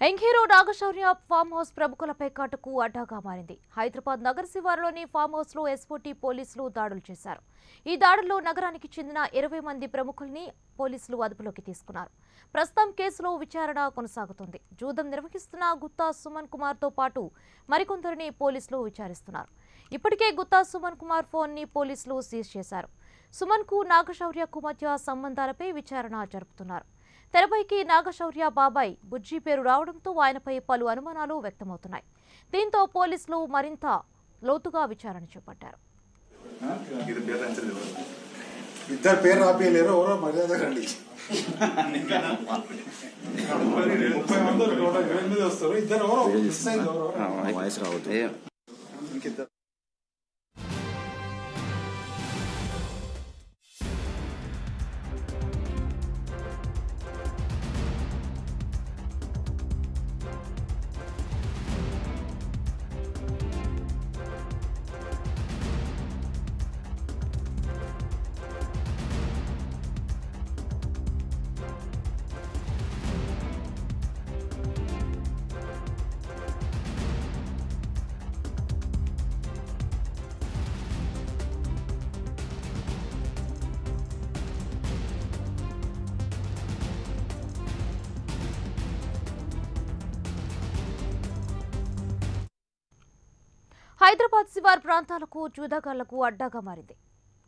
ఎంఘీరో Naga Shaurya farm house ప్రముఖులపై కాటుకు అడ్డాగా మారింది హైదరాబాద్ నగర శివారులోని ఫామ్ హౌస్ లో ఎస్ఓటీ పోలీసులు దాడులు చేశారు ఈ దాడుల్లో నగరానికి చెందిన ఇరవై మంది ప్రముఖుల్ని పోలీసులు అదుపులోకి తీసుకున్నారు ప్రస్తుతం కేసులో విచారణ కొనసాగుతుంది జూదం నిర్వహిస్తున్న గుత్తా సుమన్ కుమార్ తో పాటు మరికొందరిని పోలీసులు విచారిస్తున్నారు ఇప్పటికే గుత్తా సుమన్ కుమార్ ఫోన్ ని పోలీసులు సీజ్ చేశారు సుమన్ కు నాగశౌర్యకు మధ్య సంబంధాలపై విచారణ జరుపుతున్నారు తెరపైకి నాగశౌర్య బాబాయ్ బుజ్జి పేరు రావడంతో ఆయనపై పలు అనుమానాలు వ్యక్తమవుతున్నాయి దీంతో పోలీసులు మరింత లోతుగా విచారణ చేపట్టారు ఇద్దరు పేరు రాపియలేరు ఎవరో మర్యాద రండి ముప్పై మంది నూట ఇరవై ఎనిమిది వస్తారు ఇద్దరు ఎవరో మిస్ అయింది ఎవరో వాయిస్ రావద్దు ఇంకిద్దరు హైదరాబాద్ శివార్ ప్రాంతాలకు జూదగాళ్లకు అడ్డాగా మారింది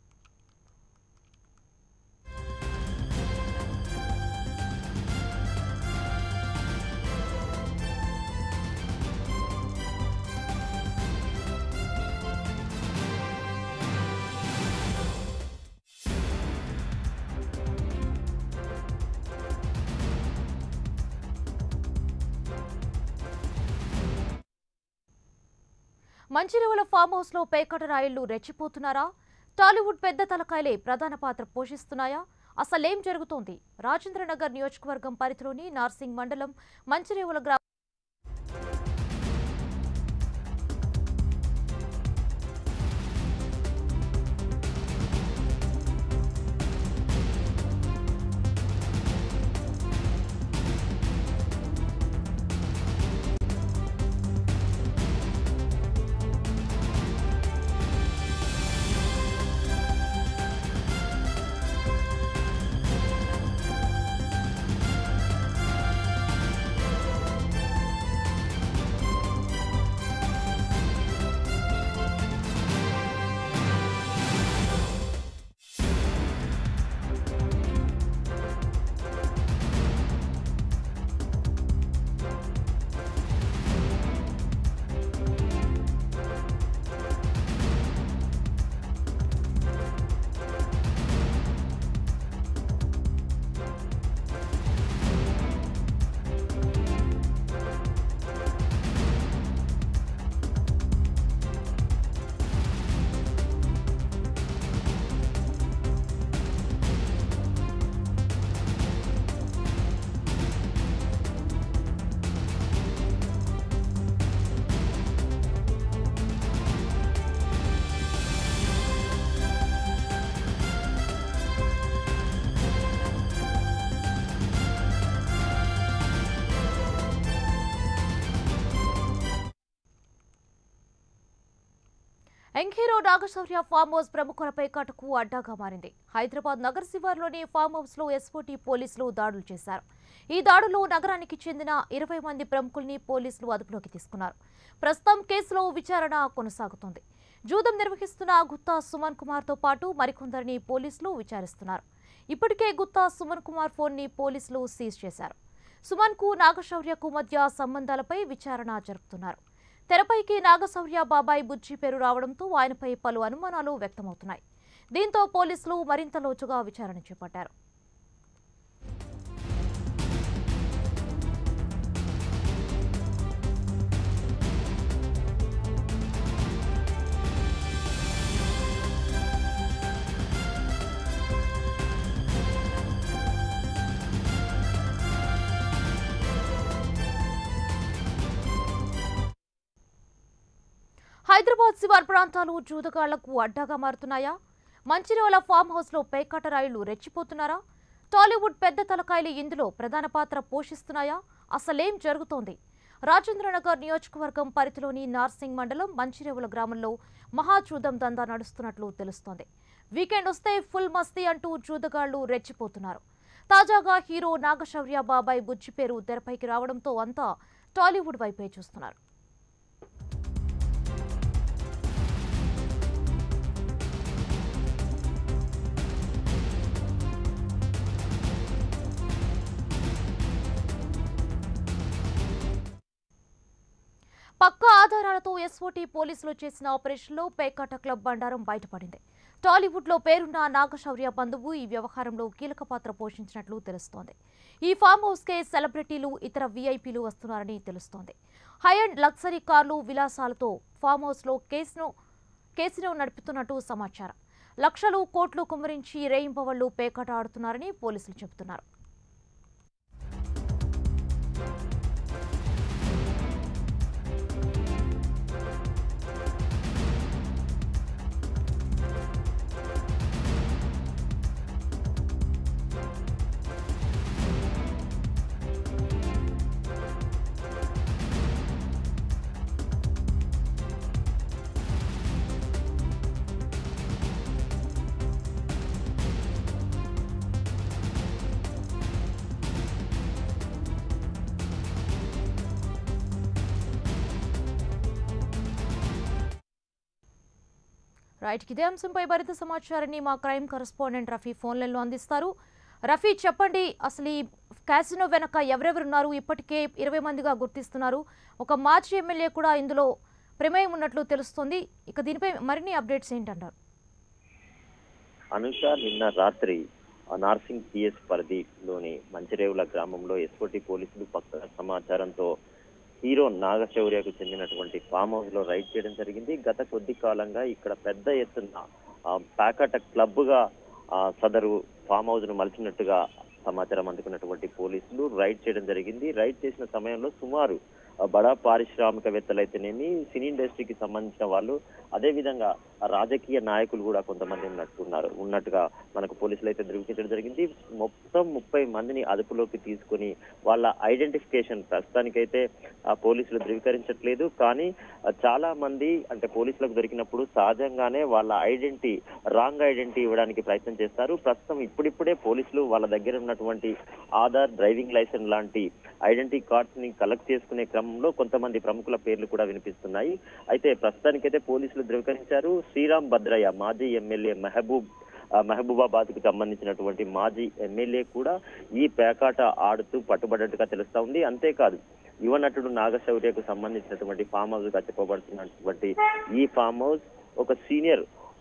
మంచిర్యాల ఫామ్ హౌస్ లో పేకట రాయిళ్లు రెచ్చిపోతున్నారా టాలీవుడ్ పెద్ద తలకాయలే ప్రధాన పాత్ర పోషిస్తున్నాయా అసలేం జరుగుతోంది రాజేంద్రనగర్ నియోజకవర్గం పరిధిలోని నార్సింగ్ మండలం మంచిర్యాల గ్రామ ఎంఘీరో నాగశౌర్య ఫామ్ హౌస్ ప్రముఖులపై కటుకు అడ్డాగా మారింది హైదరాబాద్ నగర శివార్లోని ఫామ్ హౌస్ లో ఎస్ఓటీ పోలీసులు దాడులు చేశారు ఈ దాడుల్లో నగరానికి చెందిన ఇరవై మంది ప్రముఖుల్ని పోలీసులు అదుపులోకి తీసుకున్నారు ప్రస్తుతం కేసులో విచారణ కొనసాగుతోంది జూదం నిర్వహిస్తున్న గుత్తా సుమన్ కుమార్ తో పాటు మరికొందరిని పోలీసులు విచారిస్తున్నారు ఇప్పటికే గుత్తా సుమన్ కుమార్ ఫోన్ ని పోలీసులు సీజ్ చేశారు సుమన్ కు నాగశౌర్యకు మధ్య సంబంధాలపై విచారణ జరుపుతున్నారు తెరపైకి నాగశౌర్య బాబాయ్ బుజ్జి పేరు రావడంతో ఆయనపై పలు అనుమానాలు వ్యక్తమవుతున్నాయి దీంతో పోలీసులు మరింత లోతుగా విచారణ చేపట్టారు హైదరాబాద్ శివార్ ప్రాంతాలు జూదగాళ్లకు అడ్డాగా మారుతున్నాయా మంచిర్యాల ఫామ్ హౌస్ లో పేకాట రాయిలు రెచ్చిపోతున్నారా టాలీవుడ్ పెద్ద తలకాయలు ఇందులో ప్రధాన పాత్ర పోషిస్తున్నాయా అసలేం జరుగుతోంది రాజేంద్రనగర్ నియోజకవర్గం పరిధిలోని నార్సింగ్ మండలం మంచిరేవుల గ్రామంలో మహాజూదం దందా నడుస్తున్నట్లు తెలుస్తోంది వీకెండ్ వస్తే ఫుల్ మస్తీ అంటూ జూదగాళ్లు రెచ్చిపోతున్నారు తాజాగా హీరో నాగశౌర్య బాబాయ్ బుజ్జి పేరు తెరపైకి రావడంతో అంతా టాలీవుడ్ వైపే చూస్తున్నారు పక్కా ఆధారాలతో ఎస్ఓటీ పోలీసులు చేసిన ఆపరేషన్లో పేకాట క్లబ్ బండారం బయటపడింది టాలీవుడ్లో పేరున్న నాగశౌర్య బంధువు ఈ వ్యవహారంలో కీలక పాత్ర పోషించినట్లు తెలుస్తోంది ఈ ఫామ్ హౌస్కే సెలబ్రిటీలు ఇతర వీఐపీలు వస్తున్నారని తెలుస్తోంది హై అండ్ లగ్జరీ కార్లు విలాసాలతో ఫామ్ హౌస్లో కేసును కేసును నడుపుతున్నట్టు సమాచారం లక్షలు కోట్లు కుమ్మరించి రేయింపవళ్లు పేకాట ఆడుతున్నారని పోలీసులు చెబుతున్నారు రైట్ ఇదే అంశంపై మరింత సమాచారాన్ని మా క్రైమ్ కరెస్పాండెంట్ రఫీ ఫోన్లలో అందిస్తారు రఫీ చెప్పండి అసలు ఈ క్యాసినో వెనక ఎవరెవరున్నారు ఇప్పటికే ఇరవై మందిగా గుర్తిస్తున్నారు ఒక మాజీ ఎమ్మెల్యే కూడా ఇందులో ప్రమేయం ఉన్నట్లు తెలుస్తోంది ఇక దీనిపై మరిన్ని అప్డేట్స్ ఏంటంటారు అనుష నిన్న రాత్రి ఆ నార్సింగ్ పిఎస్ పరిధిలోని మంచిరేవుల గ్రామంలో ఎస్ఓటి పోలీసులు పక్క సమాచారంతో హీరో నాగశౌర్యకు చెందినటువంటి ఫామ్ హౌస్ లో రైడ్ చేయడం జరిగింది గత కొద్ది కాలంగా ఇక్కడ పెద్ద ఎత్తున ఆ, ప్యాకట క్లబ్ గా ఆ, సదరు ఫామ్ హౌస్ ను మలిచినట్టుగా సమాచారం అందుకున్నటువంటి పోలీసులు రైడ్ చేయడం జరిగింది రైడ్ చేసిన సమయంలో సుమారు ఆ, బడా పారిశ్రామికవేత్తలైతేనేమి సినీ ఇండస్ట్రీకి సంబంధించిన వాళ్ళు అదే విధంగా ఆ రాజకీయ నాయకులు కూడా కొంతమంది ఉన్నట్టున్నారు ఉన్నట్టుగా మనకు పోలీసులు అయితే ధృవీకరించడం జరిగింది మొత్తం ముప్పై మందిని అదుపులోకి తీసుకొని వాళ్ళ ఐడెంటిఫికేషన్ ప్రస్తుతానికైతే ఆ పోలీసులు ధృవీకరించట్లేదు కానీ ఆ, చాలా మంది అంటే పోలీసులకు దొరికినప్పుడు సహజంగానే వాళ్ళ ఐడెంటిటీ రాంగ్ ఐడెంటిటీ ఇవ్వడానికి ప్రయత్నం చేస్తారు ప్రస్తుతం ఇప్పుడిప్పుడే పోలీసులు వాళ్ళ దగ్గర ఉన్నటువంటి ఆధార్ డ్రైవింగ్ లైసెన్స్ లాంటి ఐడెంటిటీ కార్డ్స్ ని కలెక్ట్ చేసుకునే క్రమంలో కొంతమంది ప్రముఖుల పేర్లు కూడా వినిపిస్తున్నాయి అయితే ప్రస్తుతానికైతే పోలీసులు ధృవీకరించారు శ్రీరామ్ భద్రయ్య మాజీ ఎమ్మెల్యే మెహబూబ్ ఆ, మహబూబాబాద్ కు సంబంధించినటువంటి మాజీ ఎమ్మెల్యే కూడా ఈ పేకాట ఆడుతూ పట్టుబడ్డట్టుగా తెలుస్తా ఉంది అంతేకాదు యువ నటుడు నాగశౌర్యకు సంబంధించినటువంటి ఫామ్ హౌస్ గా చెప్పబడుతున్నటువంటి ఈ ఫామ్ హౌస్ ఒక సీనియర్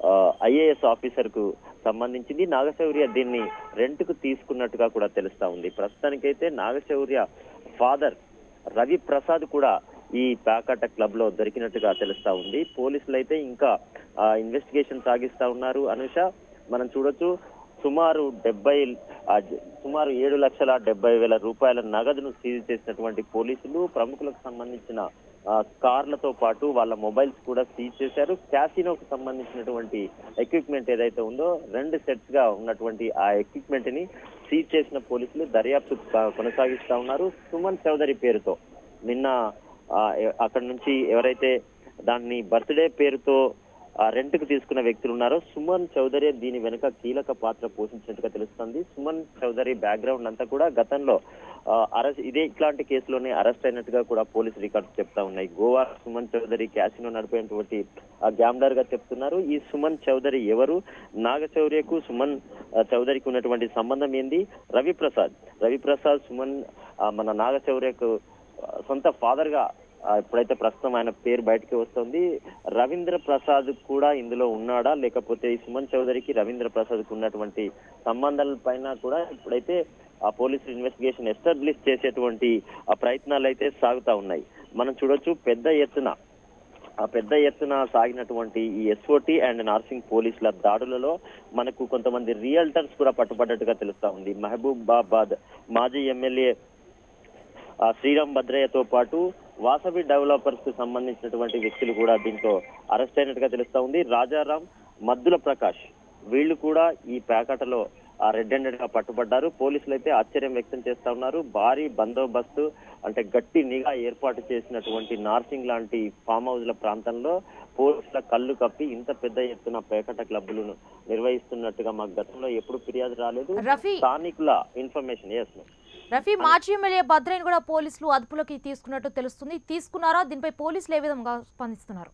ఐఏఎస్ ఆఫీసర్ కు సంబంధించింది నాగశౌర్య దీన్ని రెంట్ కు తీసుకున్నట్టుగా కూడా తెలుస్తా ఉంది ప్రస్తుతానికైతే నాగశౌర్య ఫాదర్ రవి ప్రసాద్ కూడా ఈ ప్యాకాట క్లబ్ లో దొరికినట్టుగా తెలుస్తా ఉంది పోలీసులు అయితే ఇంకా ఇన్వెస్టిగేషన్ సాగిస్తా ఉన్నారు అనుష మనం చూడొచ్చు సుమారు డెబ్బై ఆ, జ- సుమారు ఏడు లక్షల డెబ్బై వేల రూపాయల నగదును సీజ్ చేసినటువంటి పోలీసులు ప్రముఖులకు సంబంధించిన ఆ, కార్లతో పాటు వాళ్ళ మొబైల్స్ కూడా సీజ్ చేశారు క్యాసినోకు సంబంధించినటువంటి ఎక్విప్మెంట్ ఏదైతే ఉందో రెండు సెట్స్ గా ఉన్నటువంటి ఆ ఎక్విప్మెంట్ ని సీజ్ చేసిన పోలీసులు దర్యాప్తు కొ- కొనసాగిస్తా ఉన్నారు సుమన్ చౌదరి పేరుతో నిన్న ఆ, ఎ- అక్కడ నుంచి ఎవరైతే దాన్ని బర్త్డే పేరుతో రెంట్ కు తీసుకున్న వ్యక్తులు ఉన్నారో సుమన్ చౌదరి దీని వెనుక కీలక పాత్ర పోషించినట్టుగా తెలుస్తుంది సుమన్ చౌదరి బ్యాక్గ్రౌండ్ అంతా కూడా గతంలో అరెస్ట్ ఇదే ఇట్లాంటి కేసులోనే అరెస్ట్ అయినట్టుగా కూడా పోలీసు రికార్డ్స్ చెప్తా ఉన్నాయి గోవా సుమన్ చౌదరి క్యాసినో నడిపేటువంటి గ్యాంబ్లర్ గా చెప్తున్నారు ఈ సుమన్ చౌదరి ఎవరు నాగచౌర్యకు సుమన్ ఆ, చౌదరికి ఉన్నటువంటి సంబంధం ఏంది రవిప్రసాద్ రవిప్రసాద్ సుమన్ ఆ, మన నాగచౌర్యకు ఆ, సొంత ఫాదర్ గా ఆ, ఇప్పుడైతే ప్రస్తుతం ఆయన పేరు బయటకి వస్తుంది రవీంద్ర ప్రసాద్ కూడా ఇందులో ఉన్నాడా లేకపోతే ఈ సుమన్ చౌదరికి రవీంద్ర ప్రసాద్ కు ఉన్నటువంటి సంబంధాల పైన కూడా ఇప్పుడైతే ఆ పోలీసులు ఇన్వెస్టిగేషన్ ఎస్టాబ్లిష్ చేసేటువంటి ఆ ప్రయత్నాలు అయితే సాగుతా ఉన్నాయి మనం చూడొచ్చు పెద్ద ఎత్తున ఆ పెద్ద ఎత్తున సాగినటువంటి ఈ ఎస్ఓటి అండ్ నార్సింగ్ పోలీసుల దాడులలో మనకు కొంతమంది రియల్టర్స్ కూడా పట్టుబడ్డట్టుగా తెలుస్తా ఉంది మహబూబాబాద్ మాజీ ఎమ్మెల్యే ఆ శ్రీరామ్ భద్రయ్యతో పాటు వాసవి డెవలపర్స్ కు సంబంధించినటువంటి వ్యక్తులు కూడా దీంతో అరెస్ట్ అయినట్టుగా తెలుస్తా ఉంది రాజారాం మద్దుల ప్రకాష్ వీళ్ళు కూడా ఈ పేకటలో రెడ్ హ్యాండెడ్ గా పట్టుబడ్డారు పోలీసులు అయితే ఆశ్చర్యం వ్యక్తం చేస్తా ఉన్నారు భారీ బందోబస్తు అంటే గట్టి నిఘా ఏర్పాటు చేసినటువంటి నార్సింగ్ లాంటి ఫామ్ హౌస్ల ప్రాంతంలో పోలీసుల కళ్ళు కప్పి ఇంత పెద్ద ఎత్తున పేకట క్లబ్బులను నిర్వహిస్తున్నట్టుగా మాకు గతంలో ఎప్పుడు ఫిర్యాదు రాలేదు రఫీ స్థానికుల ఇన్ఫర్మేషన్ ఎస్ రఫీ మాజీ ఎమ్మెల్యే భద్రైన్ కూడా పోలీసులు అదుపులోకి తీసుకున్నట్టు తెలుస్తుంది తీసుకున్నారా దీనిపై పోలీసులు ఏ విధంగా స్పందిస్తున్నారు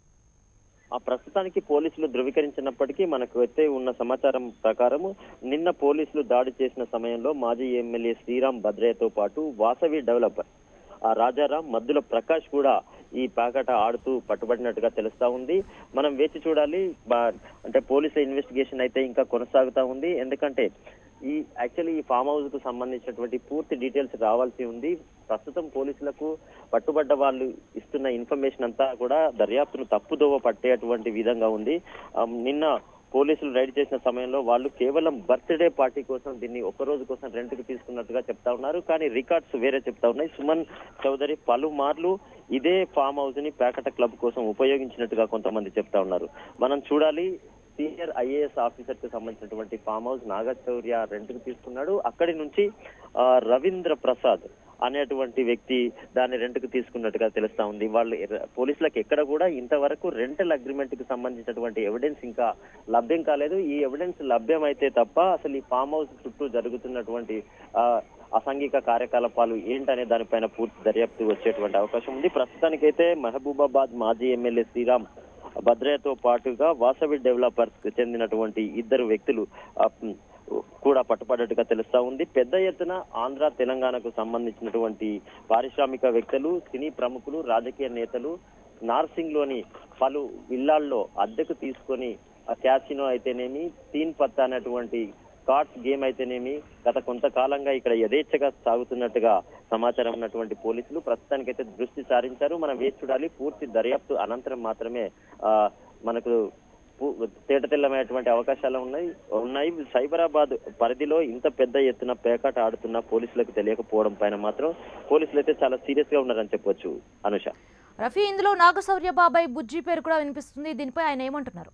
ఆ ప్రస్తుతానికి పోలీసులు ధృవీకరించినప్పటికీ మనకు అయితే ఉన్న సమాచారం ప్రకారం నిన్న పోలీసులు దాడి చేసిన సమయంలో మాజీ ఎమ్మెల్యే శ్రీరామ్ భద్రయ్యతో పాటు వాసవి డెవలపర్ ఆ రాజారాం మద్దుల ప్రకాష్ కూడా ఈ పాకట ఆడుతూ పట్టుబడినట్టుగా తెలుస్తా ఉంది మనం వేచి చూడాలి బా- అంటే పోలీసుల ఇన్వెస్టిగేషన్ అయితే ఇంకా కొనసాగుతా ఉంది ఎందుకంటే ఈ యాక్చువల్లీ ఈ ఫామ్ హౌస్ కు సంబంధించినటువంటి పూర్తి డీటెయిల్స్ రావాల్సి ఉంది ప్రస్తుతం పోలీసులకు పట్టుబడ్డ వాళ్ళు ఇస్తున్న ఇన్ఫర్మేషన్ అంతా కూడా దర్యాప్తును తప్పుదోవ పట్టేటువంటి విధంగా ఉంది ఆ, నిన్న పోలీసులు రైడ్ చేసిన సమయంలో వాళ్ళు కేవలం బర్త్డే పార్టీ కోసం దీన్ని ఒక రోజు కోసం రెంట్ కి తీసుకున్నట్టుగా చెప్తా ఉన్నారు కానీ రికార్డ్స్ వేరే చెప్తా ఉన్నాయి సుమన్ చౌదరి పలుమార్లు ఇదే ఫామ్ హౌస్ ని పేకట క్లబ్ కోసం ఉపయోగించినట్టుగా కొంతమంది చెప్తా ఉన్నారు మనం చూడాలి సీనియర్ ఐఏఎస్ ఆఫీసర్ కి సంబంధించినటువంటి ఫామ్ హౌస్ నాగచౌర్య రెంట్ కి తీసుకున్నాడు అక్కడి నుంచి ఆ, రవీంద్ర ప్రసాద్ అనేటువంటి వ్యక్తి దాన్ని రెంట్ కు తీసుకున్నట్టుగా తెలుస్తా ఉంది వాళ్ళు ఎర్ర- పోలీసులకు ఎక్కడ కూడా ఇంతవరకు రెంటల్ అగ్రిమెంట్ కి సంబంధించినటువంటి ఎవిడెన్స్ ఇంకా లభ్యం కాలేదు ఈ ఎవిడెన్స్ లభ్యమైతే తప్ప అసలు ఈ ఫామ్ హౌస్ చుట్టూ జరుగుతున్నటువంటి ఆ, అసాంఘిక కార్యకలాపాలు ఏంటనే దానిపైన పూర్తి దర్యాప్తు వచ్చేటువంటి అవకాశం ఉంది ప్రస్తుతానికైతే మహబూబాబాద్ మాజీ ఎమ్మెల్యే శ్రీరామ్ భద్రయ్యతో పాటుగా వాసవి డెవలపర్స్ కు చెందినటువంటి ఇద్దరు వ్యక్తులు ఆ, ఉమ్, కూడా పట్టుబడ్డట్టుగా తెలుస్తా ఉంది పెద్ద ఎత్తున ఆంధ్ర తెలంగాణకు సంబంధించినటువంటి పారిశ్రామిక వ్యక్తులు సినీ ప్రముఖులు రాజకీయ నేతలు నార్సింగ్ లోని పలు ఇళ్లాల్లో అద్దెకు తీసుకొని ఆ క్యాసినో అయితేనేమి తీన్ పత్తా అనేటువంటి కార్డ్స్ గేమ్ అయితేనేమి గత కొంతకాలంగా ఇక్కడ యథేచ్ఛగా సాగుతున్నట్టుగా సమాచారం ఉన్నటువంటి పోలీసులు ప్రస్తుతానికైతే దృష్టి సారించారు మనం వేచి చూడాలి పూర్తి దర్యాప్తు అనంతరం మాత్రమే ఆ మనకు పు- తేటతెల్లమైనటువంటి అవకాశాలు ఉన్నాయి ఉన్నాయి సైబరాబాద్ పరిధిలో ఇంత పెద్ద ఎత్తున పేకాట ఆడుతున్న పోలీసులకు తెలియకపోవడం పైన మాత్రం పోలీసులు అయితే చాలా సీరియస్ గా ఉన్నారని చెప్పొచ్చు అనుష రఫీ ఇందులో నాగశౌర్య బాబాయ్ బుజ్జి పేరు కూడా వినిపిస్తుంది దీనిపై ఆయన ఏమంటున్నారు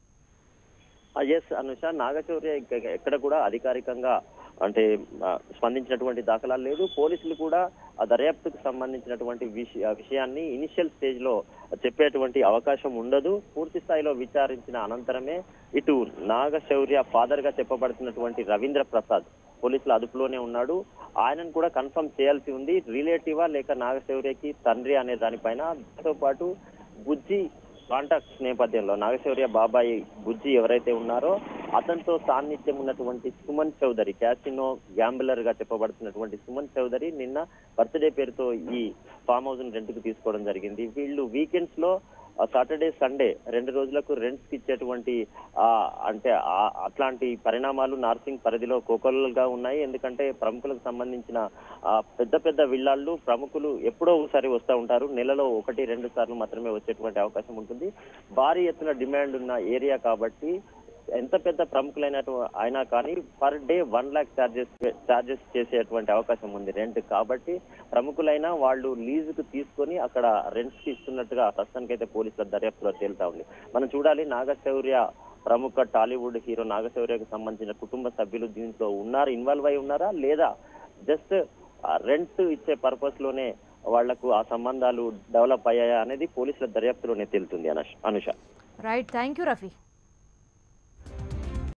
ఎస్ అనుష నాగచౌర్య ఇక- ఎక్కడ కూడా అధికారికంగా అంటే ఆ, స్పందించినటువంటి దాఖలాలు లేదు పోలీసులు కూడా ఆ దర్యాప్తుకు సంబంధించినటువంటి విషయ విషయాన్ని ఇనిషియల్ స్టేజ్ లో చెప్పేటువంటి అవకాశం ఉండదు పూర్తి స్థాయిలో విచారించిన అనంతరమే ఇటు నాగశౌర్య ఫాదర్ గా చెప్పబడుతున్నటువంటి రవీంద్ర ప్రసాద్ పోలీసుల అదుపులోనే ఉన్నాడు ఆయనను కూడా కన్ఫర్మ్ చేయాల్సి ఉంది రిలేటివా లేక నాగశౌర్యకి తండ్రి అనే దానిపైన దాంతో పాటు బుజ్జి కాంటాక్ట్స్ నేపథ్యంలో నాగశౌర్య బాబాయి బుజ్జి ఎవరైతే ఉన్నారో అతనితో సాన్నిధ్యం ఉన్నటువంటి సుమన్ చౌదరి క్యాసినో గ్యాంబులర్ గా చెప్పబడుతున్నటువంటి సుమన్ చౌదరి నిన్న బర్త్డే పేరుతో ఈ ఫామ్ హౌస్ ని రెంట్ కు తీసుకోవడం జరిగింది వీళ్ళు వీకెండ్స్ లో సాటర్డే సండే రెండు రోజులకు రెంట్స్ కి ఇచ్చేటువంటి ఆ, అంటే ఆ- అట్లాంటి పరిణామాలు నార్సింగ్ పరిధిలో కోకొల్లగా ఉన్నాయి ఎందుకంటే ప్రముఖులకు సంబంధించిన ఆ, పెద్ద పెద్ద విల్లాళ్ళు ప్రముఖులు ఎప్పుడో ఒకసారి వస్తూ ఉంటారు నెలలో ఒకటి రెండు సార్లు మాత్రమే వచ్చేటువంటి అవకాశం ఉంటుంది భారీ ఎత్తున డిమాండ్ ఉన్న ఏరియా కాబట్టి ఎంత పెద్ద ప్రముఖులైన అయినా కానీ per day one lakh charges charges చేసేటువంటి అవకాశం ఉంది రెంట్ కాబట్టి ప్రముఖులైనా వాళ్ళు లీజుకు తీసుకొని అక్కడ రెంట్స్ కి ఇస్తున్నట్టుగా ప్రస్తుతానికైతే పోలీసుల దర్యాప్తులో తేలుతా ఉంది మనం చూడాలి నాగశౌర్య ప్రముఖ టాలీవుడ్ హీరో నాగశౌర్యకు సంబంధించిన కుటుంబ సభ్యులు దీంట్లో ఉన్నారు ఇన్వాల్వ్ అయి ఉన్నారా లేదా జస్ట్ రెంట్ ఇచ్చే పర్పస్ లోనే వాళ్లకు ఆ సంబంధాలు డెవలప్ అయ్యాయా అనేది పోలీసుల దర్యాప్తులోనే తేలుతుంది అనష్ Anusha right thank you Rafi